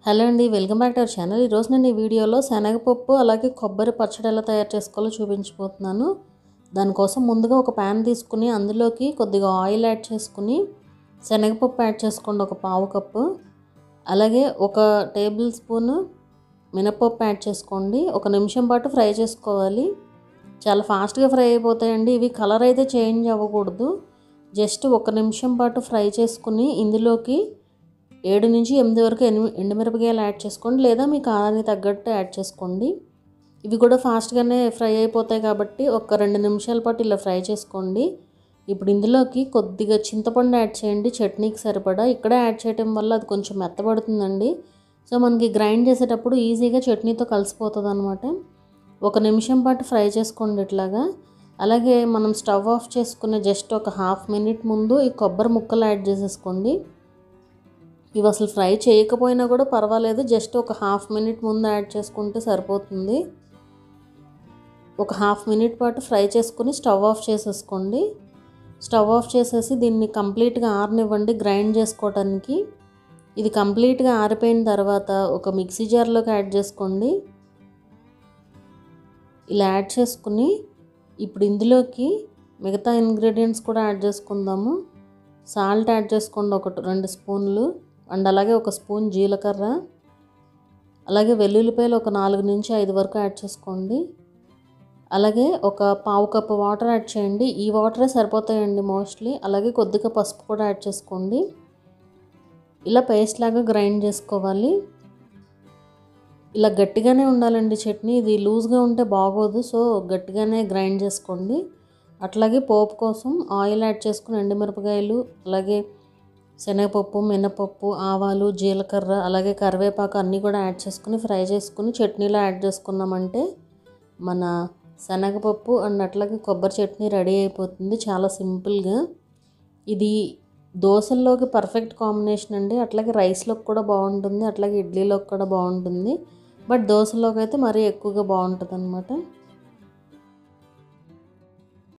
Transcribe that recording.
hello అండి welcome back to our channel ఈరోజు నేను ఈ వీడియోలో శనగపప్పు అలాగే కొబ్బరి పచ్చడి ఎలా తయారు చేసుకోవాలో చూపించబోతున్నాను దానికోసం ముందుగా ఒక ప్యాన్ తీసుకుని అందులోకి కొద్దిగా ఆయిల్ యాడ్ చేసుకుని శనగపప్పు యాడ్ చేసుకోండి ఒక పావు కప్పు అలాగే ఒక టేబుల్ స్పూన్ మినపప్పు యాడ్ చేసుకోండి ఒక నిమిషం పాటు ఫ్రై చేసుకోవాలి చాలా ఫాస్ట్గా ఫ్రై అయిపోతాయండి ఇవి కలర్ అయితే చేంజ్ అవ్వకూడదు జస్ట్ ఒక నిమిషం పాటు ఫ్రై చేసుకుని ఇందులోకి ఏడు నుంచి ఎనిమిది వరకు ఎనిమి ఎండుమిరపకాయలు యాడ్ చేసుకోండి లేదా మీ కారానికి తగ్గట్టు యాడ్ చేసుకోండి ఇవి కూడా ఫాస్ట్గానే ఫ్రై అయిపోతాయి కాబట్టి ఒక రెండు నిమిషాల పాటు ఇలా ఫ్రై చేసుకోండి ఇప్పుడు ఇందులోకి కొద్దిగా చింతపండు యాడ్ చేయండి చట్నీకి సరిపడా ఇక్కడ యాడ్ చేయడం వల్ల అది కొంచెం మెత్తబడుతుందండి సో మనకి గ్రైండ్ చేసేటప్పుడు ఈజీగా చట్నీతో కలిసిపోతుంది అనమాట ఒక నిమిషం పాటు ఫ్రై చేసుకోండి ఇట్లాగా అలాగే మనం స్టవ్ ఆఫ్ చేసుకునే జస్ట్ ఒక హాఫ్ మినిట్ ముందు ఈ కొబ్బరి ముక్కలు యాడ్ చేసేసుకోండి ఇవి అసలు ఫ్రై చేయకపోయినా కూడా పర్వాలేదు జస్ట్ ఒక హాఫ్ మినిట్ ముందు యాడ్ చేసుకుంటే సరిపోతుంది ఒక హాఫ్ మినిట్ పాటు ఫ్రై చేసుకుని స్టవ్ ఆఫ్ చేసేసుకోండి స్టవ్ ఆఫ్ చేసేసి దీన్ని కంప్లీట్గా ఆరనివ్వండి గ్రైండ్ చేసుకోవటానికి ఇది కంప్లీట్గా ఆరిపోయిన తర్వాత ఒక మిక్సీ జార్లోకి యాడ్ చేసుకోండి ఇలా యాడ్ చేసుకుని ఇప్పుడు ఇందులోకి మిగతా ఇంగ్రీడియంట్స్ కూడా యాడ్ చేసుకుందాము సాల్ట్ యాడ్ చేసుకోండి ఒక రెండు స్పూన్లు అండ్ అలాగే ఒక స్పూన్ జీలకర్ర అలాగే వెల్లుల్లిపాయలు ఒక నాలుగు నుంచి ఐదు వరకు యాడ్ చేసుకోండి అలాగే ఒక పావు కప్పు వాటర్ యాడ్ చేయండి ఈ వాటరే సరిపోతాయండి మోస్ట్లీ అలాగే కొద్దిగా పసుపు కూడా యాడ్ చేసుకోండి ఇలా పేస్ట్ లాగా గ్రైండ్ చేసుకోవాలి ఇలా గట్టిగానే ఉండాలండి చట్నీ ఇది లూజ్గా ఉంటే బాగోదు సో గట్టిగానే గ్రైండ్ చేసుకోండి అట్లాగే పోపు కోసం ఆయిల్ యాడ్ చేసుకుని ఎండుమిరపకాయలు అలాగే శనగపప్పు మినపప్పు ఆవాలు జీలకర్ర అలాగే కరివేపాకు అన్నీ కూడా యాడ్ చేసుకుని ఫ్రై చేసుకుని చట్నీలో యాడ్ చేసుకున్నామంటే మన శనగపప్పు అండ్ అట్లాగే కొబ్బరి చట్నీ రెడీ అయిపోతుంది చాలా సింపుల్గా ఇది దోశల్లోకి పర్ఫెక్ట్ కాంబినేషన్ అండి అట్లాగే రైస్లోకి కూడా బాగుంటుంది అట్లాగే ఇడ్లీలోకి కూడా బాగుంటుంది బట్ దోశలోకి అయితే మరీ ఎక్కువగా బాగుంటుంది అనమాట